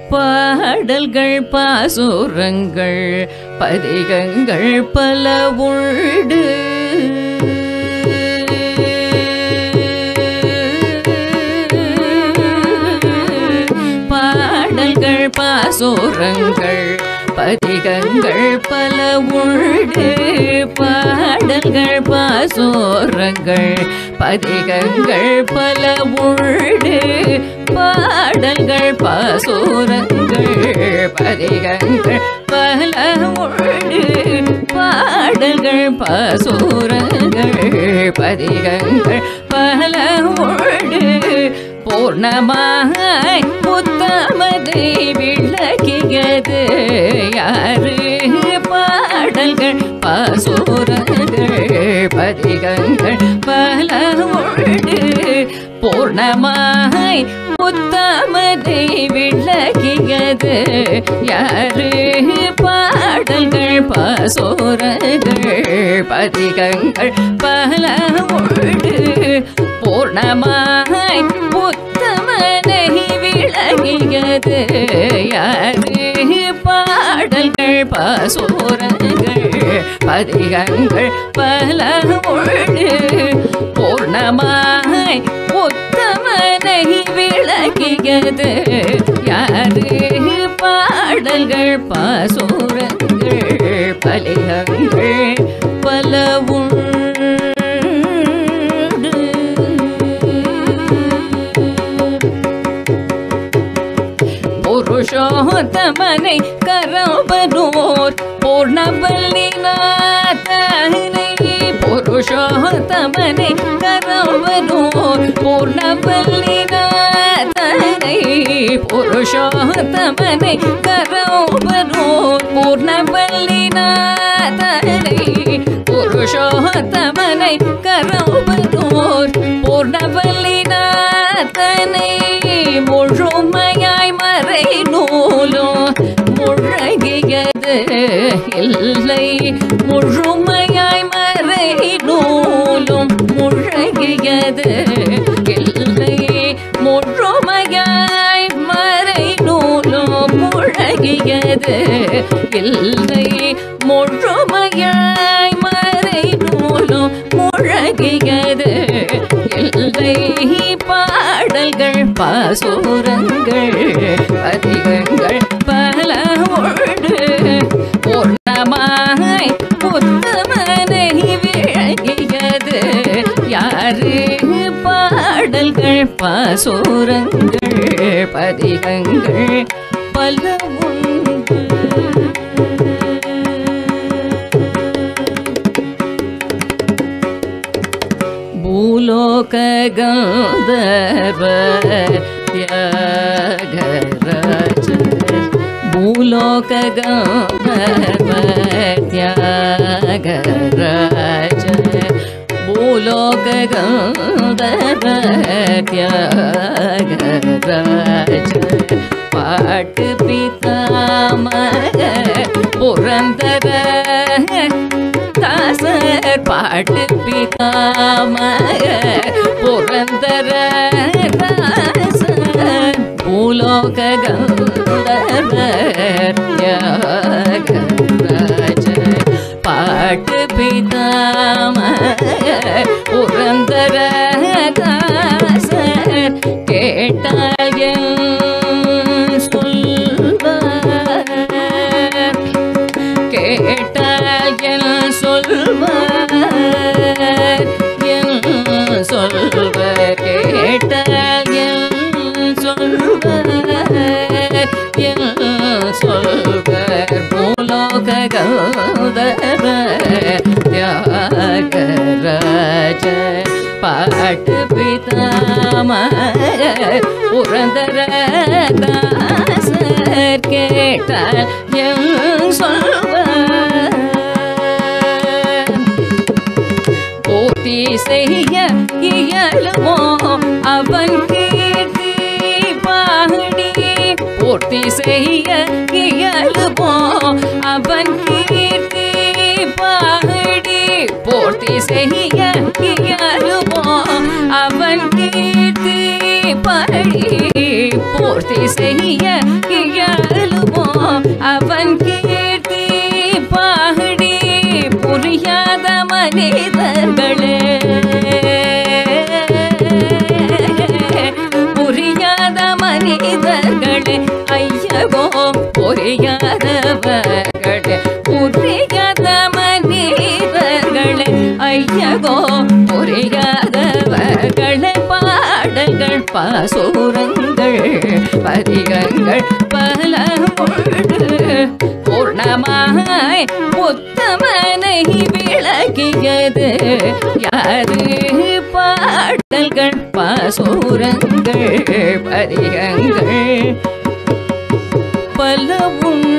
பாடல்கள் பாசுரங்கள் பதிகங்கள் பல உண்டு பாடல்கள் பாசுரங்கள் பதிகங்கள் பல உண்டு பாடல்கள் பாசுரங்கள் பதிகங்கள் பல உண்டு பாடல்கள் பாசுரங்கள் பதிகங்கள் பல உண்டு பாடல்கள் பாசுரங்கள் பதிகங்கள் பல உண்டு பூர்ணமாய் புத்தமதை விளக்கியது யாரு பாடல்கள் பாசுரங்கள் பதிகங்கள் பல உண்டு பூர்ணமாய் புத்தமதை விளக்கியது யாரு பாடல்கள் பாசுரங்கள் பதிகங்கள் பல உண்டு பூர்ணமாய் புத்தமனை விளங்கியது யாரு பாடல்கள் பாசுரங்கள் பதிகங்கள் பல உண்டு பூர்ணமாய் உத்தமனை விளக்கியது யாரு பாடல்கள் பாசுரங்கள் பலிகங்கள் பல உண்டு புருஷோத்தமனை கரவனோர் பூர்ணபல்லிநாதனை புருஷோத்தமனை கரவனோர் பூர்ணபல்லிநாதனை புருஷோத்தமனை கரவனோர் பூர்ணபல்லிநாதனை புருஷோத்தமனை கரவனோர் பூர்ணபல்லிநாதனை முழுமையாய் மறை நூலோ முழகியது இல்லை முழுமையாய் மறை நூலும் முழகியது இல்லை முழுமையாய் மறை நூலும் முழகியது இல்லை முழுமையாய் மறை நூலும் முழகியது இல்லை பாடல்கள் பாசுரங்கள் அதிகங்கள் பல உண்டு பூர்ணமாய் புத்தமனை விளங்கியது யாரு பாடல்கள் பாசுரங்கள் பதிகங்கள் பல உண்டு ಭೂಲೋಕಗಂಧರ್ವ ತ್ಯಾಗರಾಜ ಭೂಲೋಕಗಂಧರ್ವ ತ್ಯಾಗರಾಜ ಭೂಲೋಕಗಂಧರ್ವ ತ್ಯಾಗರಾಜ பாட்டு பிதாமக புரந்தர தாசர் பாட்டு பிதாமக புரந்தர தாசர் பூலோக கந்தர்வர் தியாகராஜ பாட்டு பிதாமக புரந்தர தாசர் கேட்டால் என் சொல்வார் கேட்டால் என் சொல்வார் என் சொல்வார் கேட்டால் என் சொல்வார் என் சொல்வார் பூலோக கௌதர தியாகராஜ பாட்டு பிதாமக புரந்தர தாசர் கேட்டால் என் சொல்வார் பூர்த்தி செய்ய இயலுமோ அவன் கீர்த்தி பாடி பூர்த்தி செய்ய இயலுமோ அவன் கீர்த்தி பாடி பூர்த்தி செய்ய இயலுமோ அவன் கீர்த்தி பாடி பூர்த்தி செய்ய இயலுமோ அவன் கீர்த்தி பாடி புரியாத மனிதர்களே புரியாத மனிதர்களே ஐயகோ புரியாதவர்களே புரியாத மனிதர்களே ஐயகோ புரியாதவர்களே பாடல்கள் பாசூரங்கள் பதிகங்கள் பல உண்டு பூர்ணமாய் புத்தமனை விளக்கியது யாரு பாடல்கள் பாசூரங்கள் பதிகங்கள் பல உண்டு